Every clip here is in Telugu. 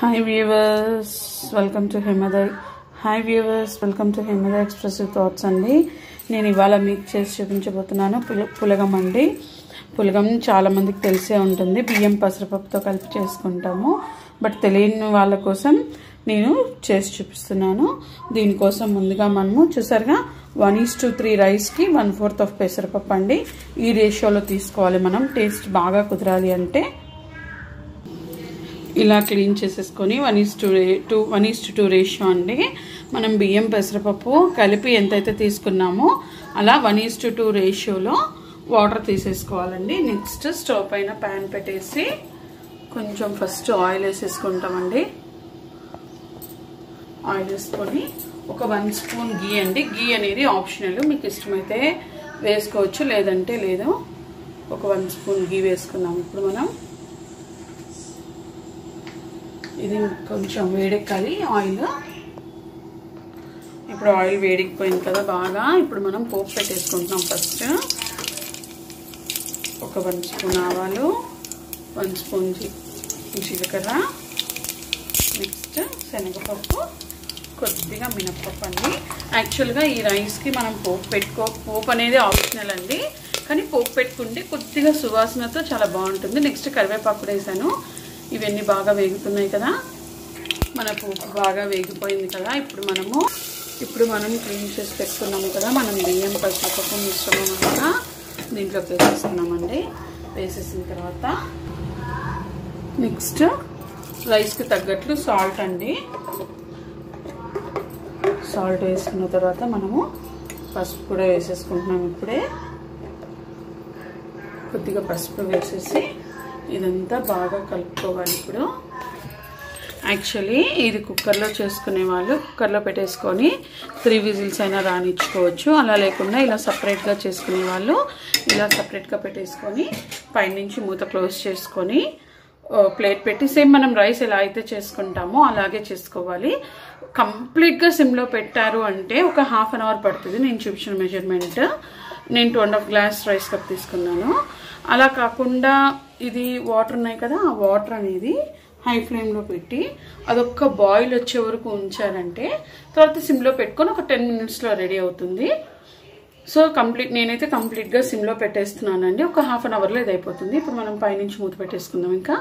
హాయ్ వ్యూవర్స్ వెల్కమ్ టు హిమదయ్ హాయ్ వ్యూవర్స్ వెల్కమ్ టు హిమదయ్ ఎక్స్ప్రెసివ్ థాట్స్ అండి నేను ఇవాళ మీకు చేసి చూపించబోతున్నాను పుల పులగం అండి పులగం చాలా మందికి తెలిసే ఉంటుంది బియ్యం పెసరపప్పుతో కలిపి చేసుకుంటాము బట్ తెలియని వాళ్ళ కోసం నేను చేసి చూపిస్తున్నాను దీనికోసం ముందుగా మనము చూసారుగా వన్ ఈస్ టు త్రీ రైస్కి వన్ ఫోర్త్ ఆఫ్ పెసరపప్పు అండి ఈ రేషియోలో తీసుకోవాలి మనం టేస్ట్ బాగా కుదరాలి అంటే ఇలా క్లీన్ చేసేసుకొని one is to two one is to two ratio అండి మనం బియ్యం పెసరపప్పు కలిపి ఎంతైతే తీసుకున్నామో అలా వన్ ఈస్ టు టూ రేషియోలో వాటర్ తీసేసుకోవాలండి నెక్స్ట్ స్టవ్ పైన ప్యాన్ పెట్టేసి కొంచెం ఫస్ట్ ఆయిల్ వేసేసుకుంటామండి ఆయిల్ వేసుకొని ఒక వన్ స్పూన్ గీ అండి గీ అనేది ఆప్షనల్ మీకు ఇష్టమైతే వేసుకోవచ్చు లేదంటే లేదు ఒక వన్ స్పూన్ గీ వేసుకున్నాం ఇప్పుడు మనం ఇది కొంచెం వేడెక్కాలి ఆయిల్ ఇప్పుడు ఆయిల్ వేడెక్కిపోయింది కదా బాగా ఇప్పుడు మనం పోపు పెట్టేసుకుంటున్నాం ఫస్ట్ ఒక వన్ స్పూన్ ఆవాలు వన్ స్పూన్ జీలకర్ర నెక్స్ట్ శనగపప్పు కొద్దిగా మినప్పప్పు అండి యాక్చువల్గా ఈ రైస్కి మనం పోపు పెట్టుకో పోపు అనేది ఆప్షనల్ అండి కానీ పోపు పెట్టుకుంటే కొద్దిగా సువాసనతో చాలా బాగుంటుంది నెక్స్ట్ కరివేపాకు వేసాను ఇవన్నీ బాగా వేగుతున్నాయి కదా మన పోపు బాగా వేగిపోయింది కదా ఇప్పుడు మనము ఇప్పుడు మనం క్లీన్ చేసి పెట్టుకున్నాము కదా మనం బియ్యం పసుపు మిశ్రమం అంతా దీంట్లోకి వేసేసుకున్నామండి వేసేసిన తర్వాత నెక్స్ట్ రైస్కి తగ్గట్లు సాల్ట్ అండి సాల్ట్ వేసుకున్న తర్వాత మనము పసుపు కూడా వేసేసుకుంటున్నాం ఇప్పుడే కొద్దిగా పసుపు వేసేసి ఇదంతా బాగా కలుపుకోవాలి ఇప్పుడు యాక్చువల్లీ ఇది కుక్కర్లో చేసుకునే వాళ్ళు కుక్కర్లో పెట్టేసుకొని త్రీ విజిల్స్ అయినా రానిచ్చుకోవచ్చు అలా లేకుండా ఇలా సపరేట్గా చేసుకునే వాళ్ళు ఇలా సపరేట్గా పెట్టేసుకొని పైనుంచి మూత క్లోజ్ చేసుకొని ప్లేట్ పెట్టి సేమ్ మనం రైస్ ఎలా అయితే చేసుకుంటామో అలాగే చేసుకోవాలి కంప్లీట్గా సిమ్లో పెట్టారు అంటే ఒక హాఫ్ అన్ అవర్ పడుతుంది నేను చూపించిన మెజర్మెంట్ నేను two and half glass rice cup తీసుకున్నాను అలా కాకుండా ఇది వాటర్ ఉన్నాయి కదా ఆ వాటర్ అనేది హై ఫ్లేమ్లో పెట్టి అదొక్క బాయిల్ వచ్చే వరకు ఉంచారంటే తర్వాత సిమ్లో పెట్టుకొని ఒక టెన్ మినిట్స్లో రెడీ అవుతుంది సో కంప్లీట్ నేనైతే కంప్లీట్గా సిమ్లో పెట్టేస్తున్నానండి ఒక హాఫ్ అన్ అవర్లో ఇది అయిపోతుంది ఇప్పుడు మనం పైనుంచి మూత పెట్టేసుకుందాం ఇంకా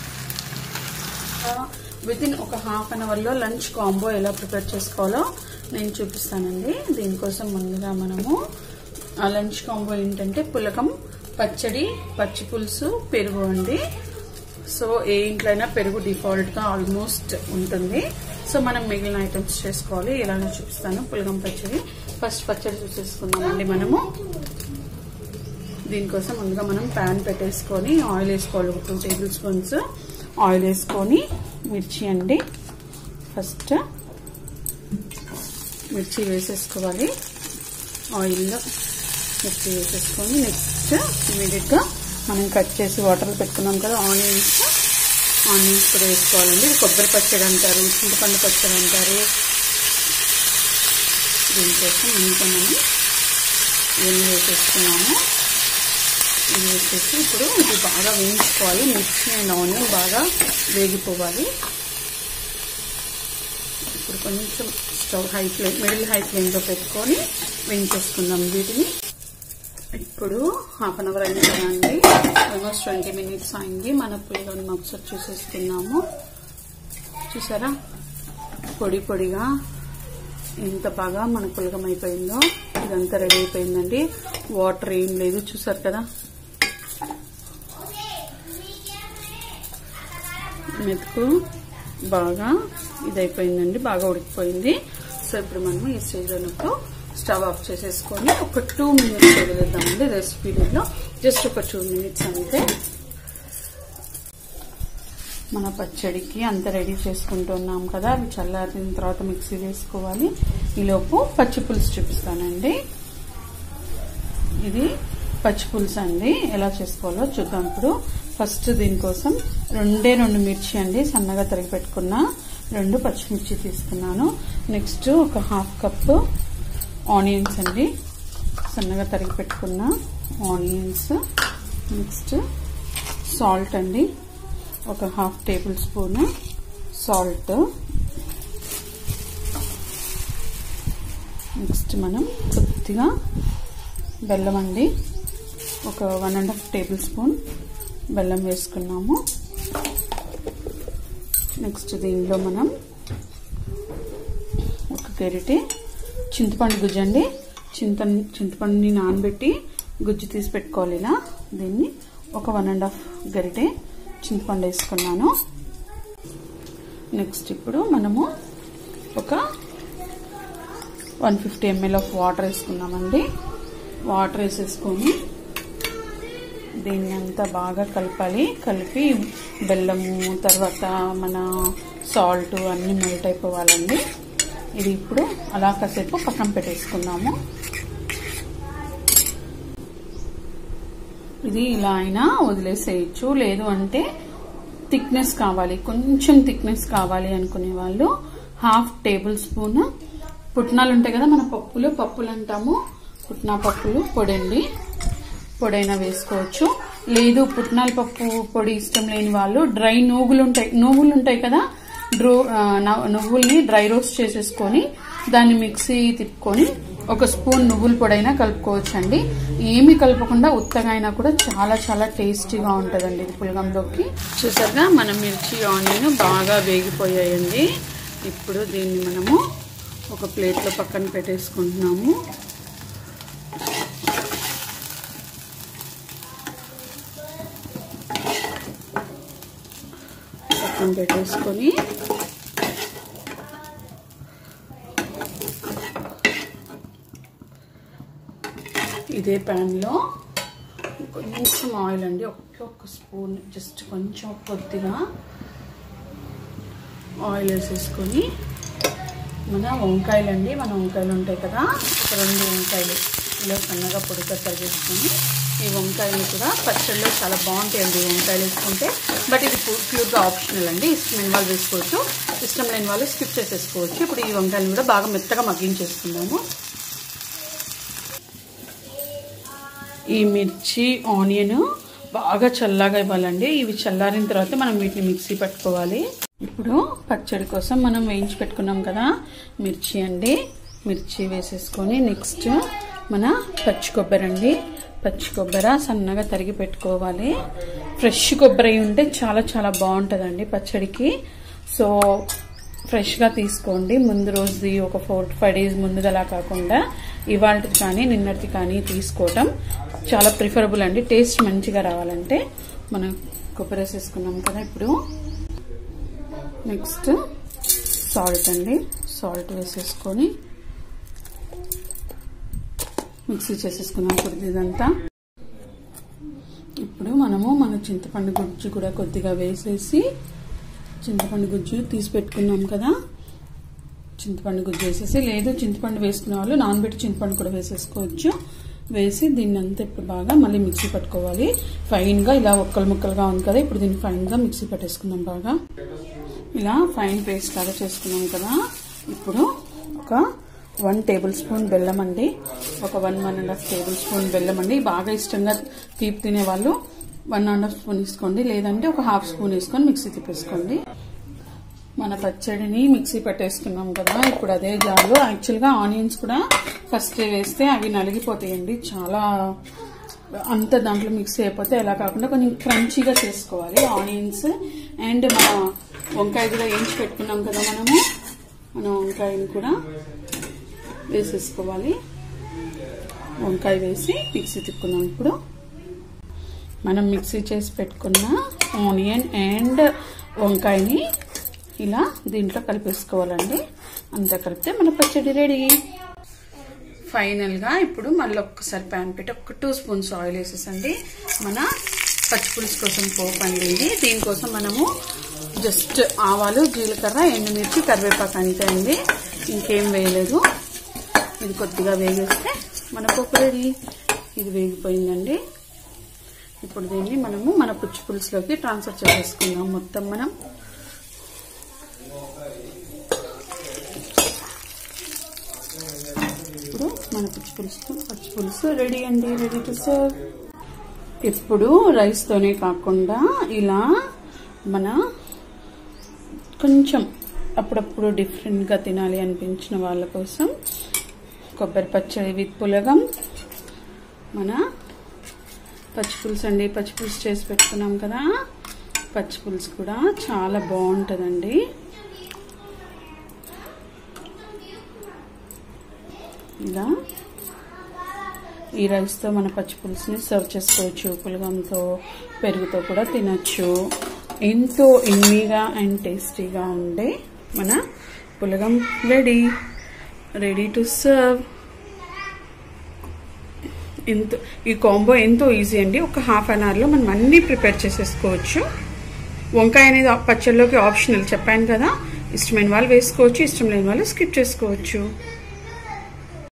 విత్ ఇన్ ఒక హాఫ్ అన్ అవర్లో లంచ్ కాంబో ఎలా ప్రిపేర్ చేసుకోవాలో నేను చూపిస్తానండి దీనికోసం ముందుగా మనము ఆ లంచ్ కాంబో ఏంటంటే పులకం పచ్చడి పచ్చి పులుసు పెరుగు అండి సో ఏ ఇంట్లో అయినా పెరుగు డిఫాల్ట్గా ఆల్మోస్ట్ ఉంటుంది సో మనం మిగిలిన ఐటమ్స్ చేసుకోవాలి ఎలానో చూపిస్తాను పులగం పచ్చడి ఫస్ట్ పచ్చడి చూసేసుకుందామండి మనము దీనికోసం ముందుగా మనం ప్యాన్ పెట్టేసుకొని ఆయిల్ వేసుకోవాలి ఒక టూ టేబుల్ స్పూన్స్ ఆయిల్ వేసుకొని మిర్చి అండి ఫస్ట్ మిర్చి వేసేసుకోవాలి ఆయిల్లో మిర్చి వేసేసుకొని నెక్స్ట్ ఇమీడియట్గా మనం కట్ చేసి వాటర్లో పెట్టుకున్నాం కదా ఆనియన్స్ ఆనియన్స్ కూడా వేసుకోవాలండి కొబ్బరి పచ్చడి అంటారు చింతపండు పచ్చడి అంటారు దీనికోసం ఇంకా మనం ఇవన్నీ వేసేసుకున్నాము ఇది వేసేసి ఇప్పుడు ఇది బాగా వేయించుకోవాలి మిర్చి అండ్ ఆనియన్ బాగా వేగిపోవాలి ఇప్పుడు కొంచెం stove high flame middle high ఫ్లేమ్లో పెట్టుకొని వేయించేసుకుందాం వీటిని ఇప్పుడు హాఫ్ అన్ అవర్ అయింది కదా అండి ఆల్మోస్ట్ ట్వంటీ మినిట్స్ అయింది మన పులిలోని ఒకసారి చూసేసుకున్నాము చూసారా పొడి పొడిగా ఎంత బాగా మన పులగం అయిపోయిందో ఇదంతా రెడీ అయిపోయిందండి వాటర్ ఏం లేదు చూసారు కదా మెతుకు బాగా ఇదైపోయిందండి బాగా ఉడికిపోయింది సో ఇప్పుడు మనము ఈ స్టేజ్లో స్టవ్ ఆఫ్ చేసేసుకొని ఒక టూ మినిట్స్ వదిలేద్దామండి రెస్ట్ పీరియడ్లో జస్ట్ ఒక టూ మినిట్స్ అంతే మన పచ్చడికి అంత రెడీ చేసుకుంటున్నాం కదా అవి చల్లారిన తర్వాత మిక్సీ వేసుకోవాలి ఈలోపు పచ్చి పులుసు చూపిస్తానండి ఇది పచ్చి పులుసు అండి ఎలా చేసుకోవాలో చూద్దాం ఇప్పుడు ఫస్ట్ దీనికోసం రెండే రెండు మిర్చి అండి సన్నగా తరిగి పెట్టుకున్న రెండు పచ్చిమిర్చి తీసుకున్నాను నెక్స్ట్ ఒక హాఫ్ కప్ ఆనియన్స్ అండి సన్నగా తరిగి పెట్టుకున్న ఆనియన్స్ నెక్స్ట్ సాల్ట్ అండి ఒక half tablespoon salt next మనం కొద్దిగా బెల్లం అండి ఒక one and half tablespoon బెల్లం వేసుకున్నాము నెక్స్ట్ దీనిలో మనం ఒక గరిటె చింతపండు గుజ్జు అండి చింత చింతపండుని నానబెట్టి గుజ్జు తీసి పెట్టుకోవాలి ఇలా దీన్ని ఒక వన్ అండ్ హాఫ్ గరిటె చింతపండు వేసుకున్నాను నెక్స్ట్ ఇప్పుడు మనము ఒక one fifty ML of water వేసుకున్నామండి వాటర్ వేసేసుకొని దీన్ని అంతా బాగా కలపాలి కలిపి బెల్లము తర్వాత మన సాల్ట్ అన్నీ మెల్ట్ అయిపోవాలండి ఇది ఇప్పుడు అలా కాసేపు పక్కన పెట్టేసుకున్నాము ఇది ఇలా అయినా వదిలేసేయచ్చు లేదు అంటే థిక్నెస్ కావాలి కొంచెం థిక్నెస్ కావాలి అనుకునే వాళ్ళు హాఫ్ టేబుల్ స్పూన్ పుట్నాలు ఉంటాయి కదా మన పప్పులు పప్పులు అంటాము పుట్నా పప్పులు పొడండి పొడైనా వేసుకోవచ్చు లేదు పుట్నాల పప్పు పొడి ఇష్టం లేని వాళ్ళు డ్రై నూగులు ఉంటాయి నూగులు ఉంటాయి కదా డ్రో నువ్వుల్ని డ్రై రోస్ట్ చేసేసుకొని దాన్ని మిక్సీ తిప్పుకొని ఒక స్పూన్ నువ్వుల పొడైనా కలుపుకోవచ్చు అండి ఏమి కలపకుండా ఉత్తగా అయినా కూడా చాలా చాలా టేస్టీగా ఉంటుందండి ఇది పులగంలోకి చూసారుగా మన మిర్చి ఆనియన్ బాగా వేగిపోయాయండి ఇప్పుడు దీన్ని మనము ఒక ప్లేట్లో పక్కన పెట్టేసుకుంటున్నాము పక్కన పెట్టేసుకొని ఇదే ప్యాన్లో కొంచెం ఆయిల్ అండి ఒకే ఒక్క స్పూన్ జస్ట్ కొంచెం కొద్దిగా ఆయిల్ వేసేసుకొని మన వంకాయలు అండి మన వంకాయలు ఉంటాయి కదా ఒక రెండు వంకాయలు ఇలా సన్నగా పొడి కట్టలు చేసుకొని ఈ వంకాయలు కూడా పచ్చడిలో చాలా బాగుంటాయండి ఈ వంకాయలు వేసుకుంటే బట్ ఇది ప్యూర్గా ఆప్షనల్ అండి ఇష్టమైన వాళ్ళు వేసుకోవచ్చు ఇష్టం లేని వాళ్ళు స్కిప్ చేసేసుకోవచ్చు ఇప్పుడు ఈ వంకాయలను కూడా బాగా మెత్తగా మగ్గించేసుకుందాము ఈ మిర్చి ఆనియన్ బాగా చల్లగా ఇవ్వాలండి ఇవి చల్లారిన తర్వాత మనం వీటిని మిక్సీ పట్టుకోవాలి ఇప్పుడు పచ్చడి కోసం మనం వేయించి పెట్టుకున్నాం కదా మిర్చి అండి మిర్చి వేసేసుకొని నెక్స్ట్ మన పచ్చి కొబ్బరి అండి పచ్చి కొబ్బరి సన్నగా తరిగి పెట్టుకోవాలి ఫ్రెష్ కొబ్బరి ఉంటే చాలా చాలా బాగుంటుందండి పచ్చడికి సో ఫ్రెష్గా తీసుకోండి ముందు రోజుది ఒక ఫోర్ ఫైవ్ డేస్ ముందుదలా కాకుండా ఇవాళకి కానీ నిన్నటిది కానీ తీసుకోవటం చాలా ప్రిఫరబుల్ అండి టేస్ట్ మంచిగా రావాలంటే మనం కొబ్బరి వేసేసుకున్నాం కదా ఇప్పుడు నెక్స్ట్ సాల్ట్ అండి సాల్ట్ వేసేసుకొని మిక్సీ చేసేసుకున్నాం కొద్ది ఇదంతా ఇప్పుడు మనము మన చింతపండు గుజ్జు కూడా కొద్దిగా వేసేసి చింతపండు గుజ్జు తీసి పెట్టుకున్నాం కదా చింతపండు గుజ్జు వేసేసి లేదు చింతపండు వేసుకునే వాళ్ళు నానబెట్టి చింతపండు కూడా వేసేసుకోవచ్చు వేసి దీన్ని అంతా ఇప్పుడు బాగా మళ్ళీ మిక్సీ పట్టుకోవాలి ఫైన్గా ఇలా ఒక్కలు ముక్కలుగా ఉంది కదా ఇప్పుడు దీన్ని ఫైన్గా మిక్సీ పట్టేసుకుందాం బాగా ఇలా ఫైన్ పేస్ట్ లాగా చేసుకున్నాం కదా ఇప్పుడు ఒక వన్ టేబుల్ స్పూన్ బెల్లం అండి ఒక one one and half tablespoon బెల్లం అండి బాగా ఇష్టంగా తీపి తినే వాళ్ళు వన్ అండ్ హాఫ్ స్పూన్ వేసుకోండి లేదంటే ఒక హాఫ్ స్పూన్ వేసుకొని మిక్సీ తిప్పేసుకోండి మన పచ్చడిని మిక్సీ పట్టేసుకున్నాం కదా ఇప్పుడు అదే జార్లో యాక్చువల్గా ఆనియన్స్ కూడా ఫస్ట్ వేస్తే అవి నలిగిపోతాయండి చాలా అంత దాంట్లో మిక్స్ అయిపోతే ఎలా కాకుండా కొంచెం క్రంచీగా చేసుకోవాలి ఆనియన్స్ అండ్ మన వంకాయ కూడా వేయించి పెట్టుకున్నాం కదా మనము మన వంకాయని కూడా వేసేసుకోవాలి వంకాయ వేసి మిక్సీ తిప్పుకున్నాం ఇప్పుడు మనం మిక్సీ చేసి పెట్టుకున్న ఆనియన్ అండ్ వంకాయని ఇలా దీంట్లో కలిపేసుకోవాలండి అంతా కలిపితే మన పచ్చడి రెడీ ఫైనల్గా ఇప్పుడు మళ్ళీ ఒక్కసారి ప్యాన్ పెట్టి ఒక టూ స్పూన్స్ ఆయిల్ వేసేసండి మన పచ్చిపులుసు కోసం పోపు అండి ఇది దీనికోసం మనము జస్ట్ ఆవాలు జీలకర్ర ఎండుమిర్చి కరివేపాకు అంతే అండి ఇంకేం వేయలేదు ఇది కొద్దిగా వేగేస్తే మన పప్పు రెడీ ఇది వేగిపోయిందండి ఇప్పుడు దీన్ని మనము మన పుచ్చి పులుసులోకి ట్రాన్స్ఫర్ చేసేసుకుందాం మొత్తం మనం ఇప్పుడు మన పుచ్చి పులుసు పచ్చి పులుసు రెడీ అండి రెడీ టు సర్వ్ ఇప్పుడు రైస్తోనే కాకుండా ఇలా మన కొంచెం అప్పుడప్పుడు డిఫరెంట్గా తినాలి అనిపించిన వాళ్ళ కోసం కొబ్బరి పచ్చడి విత్ పులగం మన పచ్చిపులుసు అండి పచ్చిపులుసు చేసి పెట్టుకున్నాం కదా పచ్చిపులుసు కూడా చాలా బాగుంటుందండి ఇలా ఈ రైస్తో మన పచ్చి పులుసుని సర్వ్ చేసుకోవచ్చు పులగంతో పెరుగుతో కూడా తినచ్చు ఎంతో ఎమ్మీగా అండ్ టేస్టీగా ఉండే మన పులగం రెడీ రెడీ టు సర్వ్ ఎంతో ఈ కాంబో ఎంతో ఈజీ అండి ఒక హాఫ్ అన్ అవర్లో మనం అన్నీ ప్రిపేర్ చేసేసుకోవచ్చు వంకాయ అనేది పచ్చళ్ళలోకి ఆప్షనల్ చెప్పాను కదా ఇష్టమైన వాళ్ళు వేసుకోవచ్చు ఇష్టం లేని వాళ్ళు స్కిప్ చేసుకోవచ్చు